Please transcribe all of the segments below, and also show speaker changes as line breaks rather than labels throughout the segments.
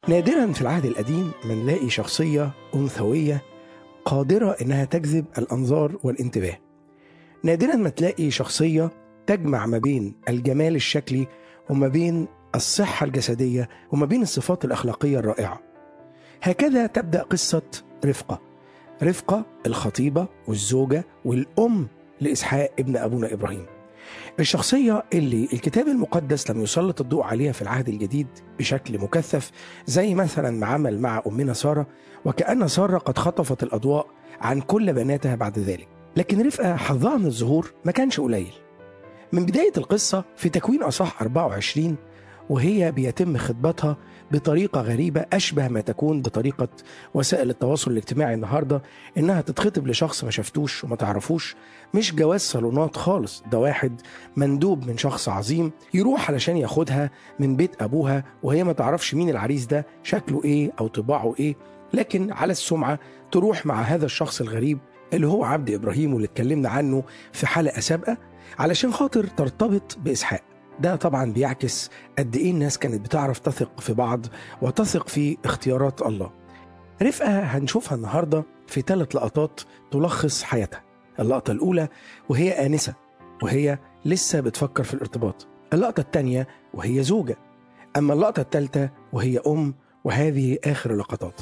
نادرا في العهد القديم ما نلاقي شخصية أنثوية قادرة إنها تجذب الأنظار والانتباه نادرا ما تلاقي شخصية تجمع ما بين الجمال الشكلي وما بين الصحة الجسدية وما بين الصفات الأخلاقية الرائعة هكذا تبدأ قصة رفقة رفقة الخطيبة والزوجة والأم لإسحاق ابن أبونا إبراهيم الشخصية اللي الكتاب المقدس لم يسلط الضوء عليها في العهد الجديد بشكل مكثف زي مثلا ما عمل مع أمنا سارة وكأن سارة قد خطفت الأضواء عن كل بناتها بعد ذلك لكن رفقة حظها من الظهور ما كانش قليل من بداية القصة في تكوين أصح 24 وهي بيتم خطبتها بطريقة غريبة أشبه ما تكون بطريقة وسائل التواصل الاجتماعي النهاردة إنها تتخطب لشخص ما شفتوش وما تعرفوش مش جواز صالونات خالص ده واحد مندوب من شخص عظيم يروح علشان ياخدها من بيت أبوها وهي ما تعرفش مين العريس ده شكله إيه أو طباعه إيه لكن على السمعة تروح مع هذا الشخص الغريب اللي هو عبد إبراهيم واللي اتكلمنا عنه في حلقة سابقة علشان خاطر ترتبط بإسحاق ده طبعا بيعكس قد ايه الناس كانت بتعرف تثق في بعض وتثق في اختيارات الله رفقة هنشوفها النهاردة في ثلاث لقطات تلخص حياتها اللقطة الأولى وهي آنسة وهي لسه بتفكر في الارتباط اللقطة الثانية وهي زوجة أما اللقطة الثالثة وهي أم وهذه آخر اللقطات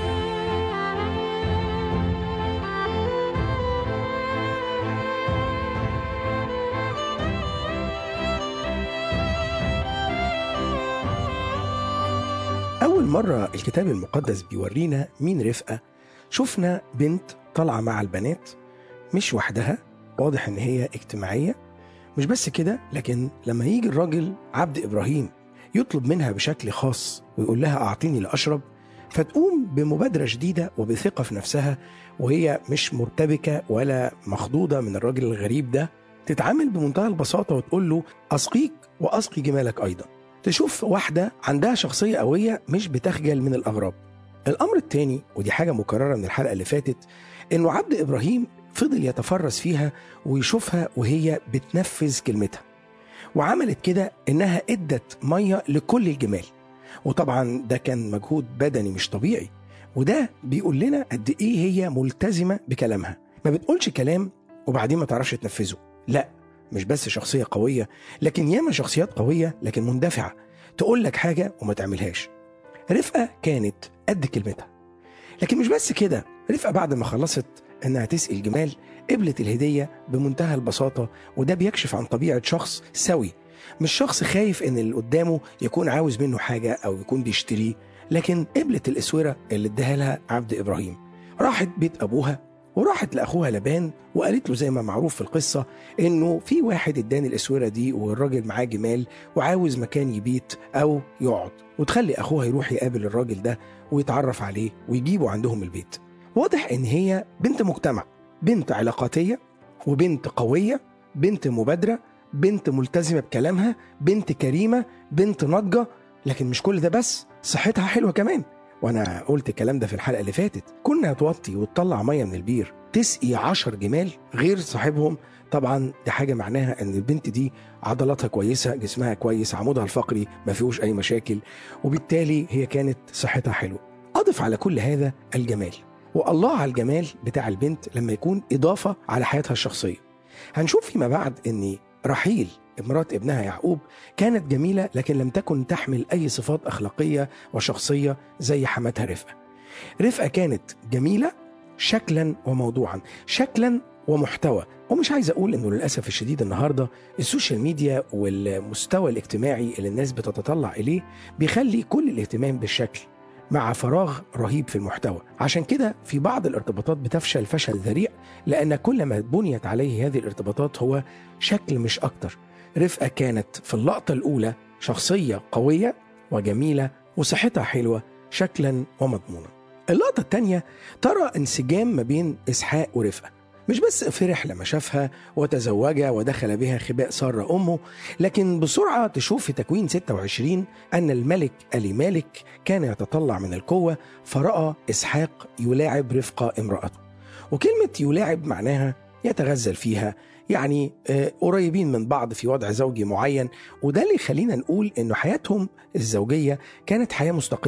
أول مرة الكتاب المقدس بيورينا مين رفقة شفنا بنت طالعة مع البنات مش وحدها واضح إن هي اجتماعية مش بس كده لكن لما يجي الراجل عبد إبراهيم يطلب منها بشكل خاص ويقول لها أعطيني لأشرب فتقوم بمبادرة شديدة وبثقة في نفسها وهي مش مرتبكة ولا مخضوضة من الراجل الغريب ده تتعامل بمنتهى البساطة وتقول له أسقيك وأسقي جمالك أيضا تشوف واحدة عندها شخصية قوية مش بتخجل من الأغراب الأمر التاني ودي حاجة مكررة من الحلقة اللي فاتت إنه عبد إبراهيم فضل يتفرس فيها ويشوفها وهي بتنفذ كلمتها وعملت كده إنها إدت مية لكل الجمال وطبعا ده كان مجهود بدني مش طبيعي وده بيقول لنا قد إيه هي ملتزمة بكلامها ما بتقولش كلام وبعدين ما تعرفش تنفذه لا مش بس شخصية قوية لكن ياما شخصيات قوية لكن مندفعة تقول لك حاجة وما تعملهاش رفقة كانت قد كلمتها لكن مش بس كده رفقة بعد ما خلصت انها تسقي الجمال قبلت الهدية بمنتهى البساطة وده بيكشف عن طبيعة شخص سوي مش شخص خايف ان اللي قدامه يكون عاوز منه حاجة او يكون بيشتريه لكن قبلت الاسورة اللي اداها لها عبد ابراهيم راحت بيت ابوها وراحت لاخوها لبان وقالت له زي ما معروف في القصه انه في واحد اداني الاسوره دي والراجل معاه جمال وعاوز مكان يبيت او يقعد وتخلي اخوها يروح يقابل الراجل ده ويتعرف عليه ويجيبه عندهم البيت واضح ان هي بنت مجتمع بنت علاقاتيه وبنت قويه بنت مبادره بنت ملتزمه بكلامها بنت كريمه بنت ناضجه لكن مش كل ده بس صحتها حلوه كمان وانا قلت الكلام ده في الحلقه اللي فاتت كنا توطي وتطلع ميه من البير تسقي عشر جمال غير صاحبهم طبعا دي حاجه معناها ان البنت دي عضلاتها كويسه جسمها كويس عمودها الفقري ما فيهوش اي مشاكل وبالتالي هي كانت صحتها حلوه اضف على كل هذا الجمال والله على الجمال بتاع البنت لما يكون اضافه على حياتها الشخصيه هنشوف فيما بعد ان رحيل مرات ابنها يعقوب كانت جميلة لكن لم تكن تحمل أي صفات أخلاقية وشخصية زي حماتها رفقة رفقة كانت جميلة شكلا وموضوعا شكلا ومحتوى ومش عايز أقول أنه للأسف الشديد النهاردة السوشيال ميديا والمستوى الاجتماعي اللي الناس بتتطلع إليه بيخلي كل الاهتمام بالشكل مع فراغ رهيب في المحتوى عشان كده في بعض الارتباطات بتفشل فشل ذريع لأن كل ما بنيت عليه هذه الارتباطات هو شكل مش أكتر رفقة كانت في اللقطة الأولى شخصية قوية وجميلة وصحتها حلوة شكلا ومضمونا اللقطة الثانية ترى انسجام ما بين إسحاق ورفقة مش بس فرح لما شافها وتزوجها ودخل بها خباء سارة أمه لكن بسرعة تشوف في تكوين 26 أن الملك ألي مالك كان يتطلع من القوة فرأى إسحاق يلاعب رفقة امرأته وكلمة يلاعب معناها يتغزل فيها يعني قريبين من بعض في وضع زوجي معين وده اللي يخلينا نقول انه حياتهم الزوجيه كانت حياه مستقره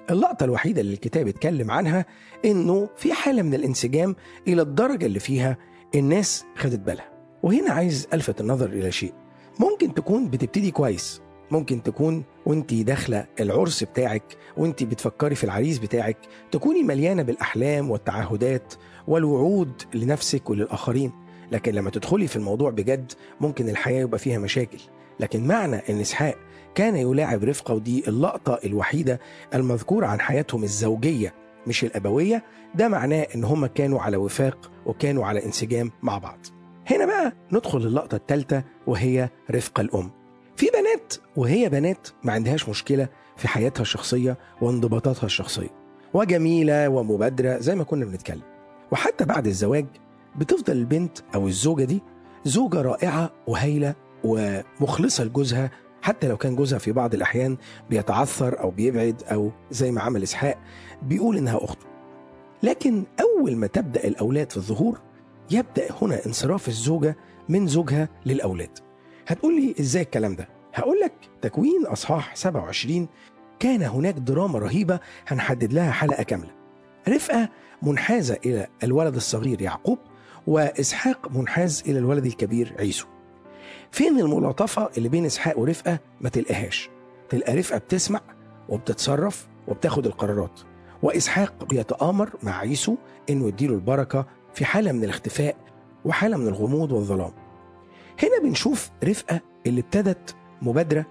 اللقطة الوحيدة اللي الكتاب اتكلم عنها إنه في حالة من الانسجام إلى الدرجة اللي فيها الناس خدت بالها وهنا عايز ألفت النظر إلى شيء ممكن تكون بتبتدي كويس ممكن تكون وانت داخلة العرس بتاعك وانت بتفكري في العريس بتاعك تكوني مليانة بالأحلام والتعهدات والوعود لنفسك وللآخرين لكن لما تدخلي في الموضوع بجد ممكن الحياة يبقى فيها مشاكل لكن معنى ان اسحاق كان يلاعب رفقة ودي اللقطة الوحيدة المذكورة عن حياتهم الزوجية مش الأبوية ده معناه ان هم كانوا على وفاق وكانوا على انسجام مع بعض هنا بقى ندخل اللقطة الثالثة وهي رفقة الأم في بنات وهي بنات ما عندهاش مشكلة في حياتها الشخصية وانضباطاتها الشخصية وجميلة ومبادرة زي ما كنا بنتكلم وحتى بعد الزواج بتفضل البنت أو الزوجة دي زوجة رائعة وهايلة ومخلصة لجوزها حتى لو كان جوزها في بعض الأحيان بيتعثر أو بيبعد أو زي ما عمل إسحاق بيقول إنها أخته لكن أول ما تبدأ الأولاد في الظهور يبدأ هنا انصراف الزوجة من زوجها للأولاد هتقول لي إزاي الكلام ده؟ هقول لك تكوين أصحاح 27 كان هناك دراما رهيبة هنحدد لها حلقة كاملة رفقة منحازة إلى الولد الصغير يعقوب وإسحاق منحاز إلى الولد الكبير عيسو فين الملاطفة اللي بين إسحاق ورفقة ما تلقاهاش تلقى رفقة بتسمع وبتتصرف وبتاخد القرارات وإسحاق بيتآمر مع عيسو إنه يديله البركة في حالة من الاختفاء وحالة من الغموض والظلام هنا بنشوف رفقة اللي ابتدت مبادرة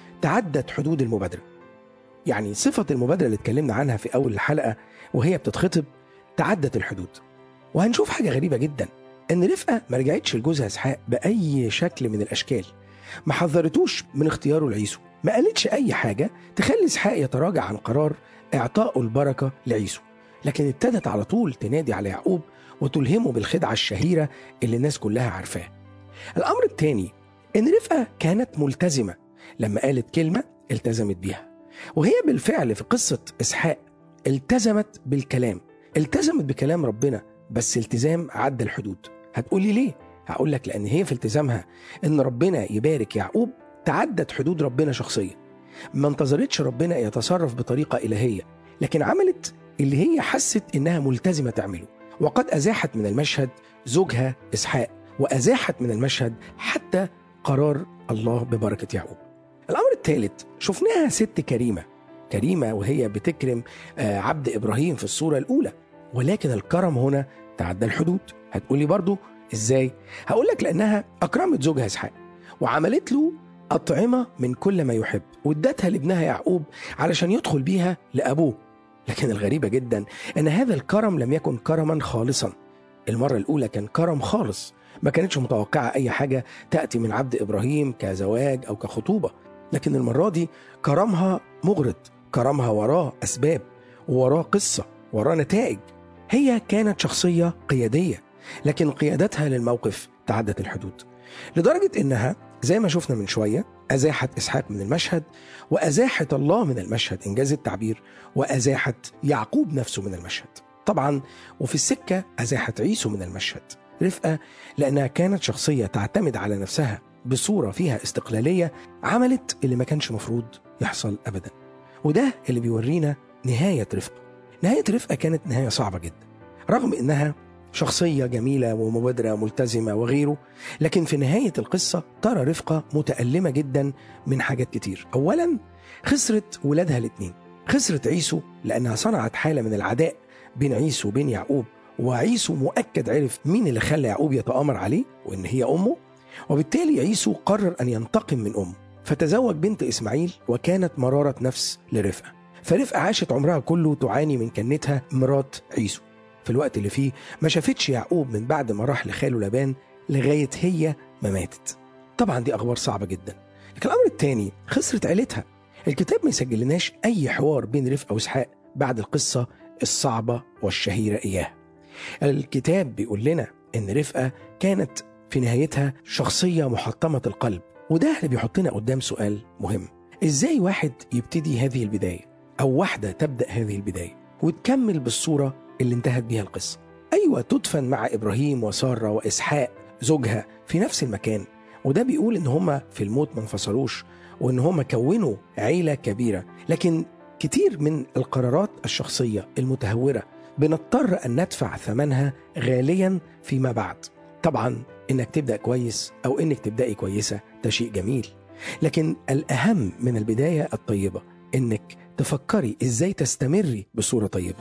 تعدت حدود المبادرة يعني صفة المبادرة اللي اتكلمنا عنها في أول الحلقة وهي بتتخطب تعدت الحدود وهنشوف حاجة غريبة جدا إن رفقة ما رجعتش لجوزها إسحاق بأي شكل من الأشكال ما حذرتوش من اختياره لعيسو ما قالتش أي حاجة تخلي إسحاق يتراجع عن قرار إعطائه البركة لعيسو لكن ابتدت على طول تنادي على يعقوب وتلهمه بالخدعة الشهيرة اللي الناس كلها عارفاها الأمر الثاني إن رفقة كانت ملتزمة لما قالت كلمة التزمت بيها وهي بالفعل في قصة إسحاق التزمت بالكلام التزمت بكلام ربنا بس التزام عدى الحدود هتقولي ليه؟ هقول لك لأن هي في التزامها إن ربنا يبارك يعقوب تعدت حدود ربنا شخصيا ما انتظرتش ربنا يتصرف بطريقة إلهية لكن عملت اللي هي حست إنها ملتزمة تعمله وقد أزاحت من المشهد زوجها إسحاق وأزاحت من المشهد حتى قرار الله ببركة يعقوب الأمر الثالث شفناها ست كريمة كريمة وهي بتكرم عبد إبراهيم في الصورة الأولى ولكن الكرم هنا تعدى الحدود هتقولي برضو إزاي؟ هقول لك لأنها أكرمت زوجها إسحاق وعملت له أطعمة من كل ما يحب وادتها لابنها يعقوب علشان يدخل بيها لأبوه لكن الغريبة جدا أن هذا الكرم لم يكن كرما خالصا المرة الأولى كان كرم خالص ما كانتش متوقعة أي حاجة تأتي من عبد إبراهيم كزواج أو كخطوبة لكن المرة دي كرمها مغرض كرمها وراه أسباب ووراه قصة وراه نتائج هي كانت شخصية قيادية لكن قيادتها للموقف تعدت الحدود لدرجة إنها زي ما شفنا من شوية أزاحت إسحاق من المشهد وأزاحت الله من المشهد إنجاز التعبير وأزاحت يعقوب نفسه من المشهد طبعا وفي السكة أزاحت عيسو من المشهد رفقة لأنها كانت شخصية تعتمد على نفسها بصورة فيها استقلالية عملت اللي ما كانش مفروض يحصل أبدا وده اللي بيورينا نهاية رفقة نهاية رفقة كانت نهاية صعبة جدا رغم إنها شخصية جميلة ومبادرة ملتزمة وغيره لكن في نهاية القصة ترى رفقة متألمة جدا من حاجات كتير أولا خسرت ولادها الاثنين خسرت عيسو لأنها صنعت حالة من العداء بين عيسو وبين يعقوب وعيسو مؤكد عرف مين اللي خلى يعقوب يتآمر عليه وإن هي أمه وبالتالي عيسو قرر أن ينتقم من أمه فتزوج بنت إسماعيل وكانت مرارة نفس لرفقة فرفقة عاشت عمرها كله تعاني من كنتها مرات عيسو في الوقت اللي فيه ما شافتش يعقوب من بعد ما راح لخاله لابان لغاية هي ما ماتت طبعا دي أخبار صعبة جدا لكن الأمر الثاني خسرت عيلتها الكتاب ما يسجلناش أي حوار بين رفقة وإسحاق بعد القصة الصعبة والشهيرة إياها الكتاب بيقول لنا إن رفقة كانت في نهايتها شخصية محطمة القلب وده اللي بيحطنا قدام سؤال مهم إزاي واحد يبتدي هذه البداية أو واحدة تبدأ هذه البداية وتكمل بالصورة اللي انتهت بيها القصة أيوة تدفن مع إبراهيم وسارة وإسحاق زوجها في نفس المكان وده بيقول إن هما في الموت ما انفصلوش وإن هما كونوا عيلة كبيرة لكن كتير من القرارات الشخصية المتهورة بنضطر أن ندفع ثمنها غاليا فيما بعد طبعا إنك تبدأ كويس أو إنك تبدأي كويسة ده شيء جميل لكن الأهم من البداية الطيبة إنك تفكري إزاي تستمري بصورة طيبة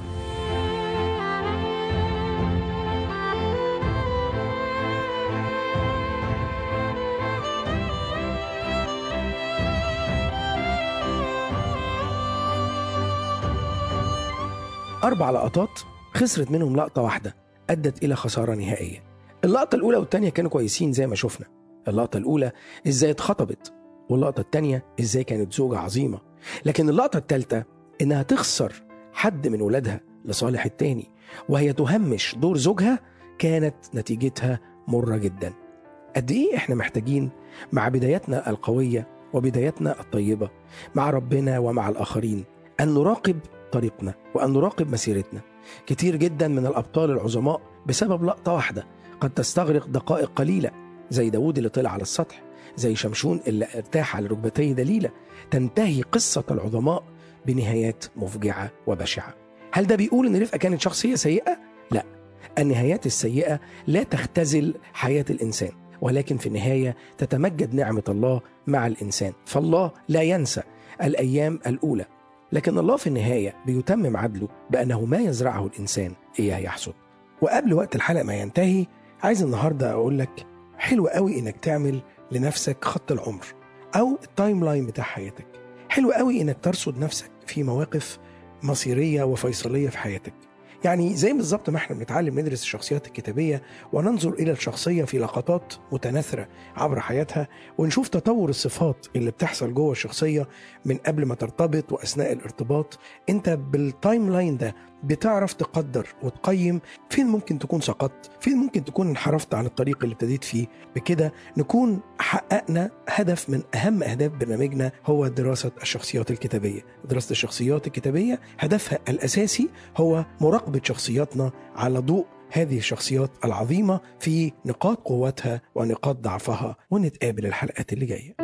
أربع لقطات خسرت منهم لقطة واحدة أدت إلى خسارة نهائية اللقطة الأولى والتانية كانوا كويسين زي ما شفنا اللقطة الأولى إزاي اتخطبت واللقطة التانية إزاي كانت زوجة عظيمة لكن اللقطة التالتة إنها تخسر حد من ولادها لصالح التاني وهي تهمش دور زوجها كانت نتيجتها مرة جدا قد إيه إحنا محتاجين مع بداياتنا القوية وبداياتنا الطيبة مع ربنا ومع الآخرين أن نراقب طريقنا وأن نراقب مسيرتنا كتير جدا من الأبطال العظماء بسبب لقطة واحدة قد تستغرق دقائق قليلة زي داود اللي طلع على السطح زي شمشون اللي ارتاح على ركبتي دليلة تنتهي قصة العظماء بنهايات مفجعة وبشعة هل ده بيقول ان رفقة كانت شخصية سيئة؟ لا النهايات السيئة لا تختزل حياة الإنسان ولكن في النهاية تتمجد نعمة الله مع الإنسان فالله لا ينسى الأيام الأولى لكن الله في النهاية بيتمم عدله بأنه ما يزرعه الإنسان إياه يحصد وقبل وقت الحلقة ما ينتهي عايز النهاردة أقول لك حلو قوي إنك تعمل لنفسك خط العمر أو التايم لاين بتاع حياتك حلو قوي إنك ترصد نفسك في مواقف مصيرية وفيصلية في حياتك يعني زي بالظبط ما احنا بنتعلم ندرس الشخصيات الكتابية وننظر إلى الشخصية في لقطات متناثرة عبر حياتها ونشوف تطور الصفات اللي بتحصل جوه الشخصية من قبل ما ترتبط وأثناء الارتباط انت بالتايم لاين ده بتعرف تقدر وتقيم فين ممكن تكون سقطت فين ممكن تكون انحرفت عن الطريق اللي ابتديت فيه بكده نكون حققنا هدف من أهم أهداف برنامجنا هو دراسة الشخصيات الكتابية دراسة الشخصيات الكتابية هدفها الأساسي هو مراقبة شخصياتنا على ضوء هذه الشخصيات العظيمة في نقاط قوتها ونقاط ضعفها ونتقابل الحلقات اللي جايه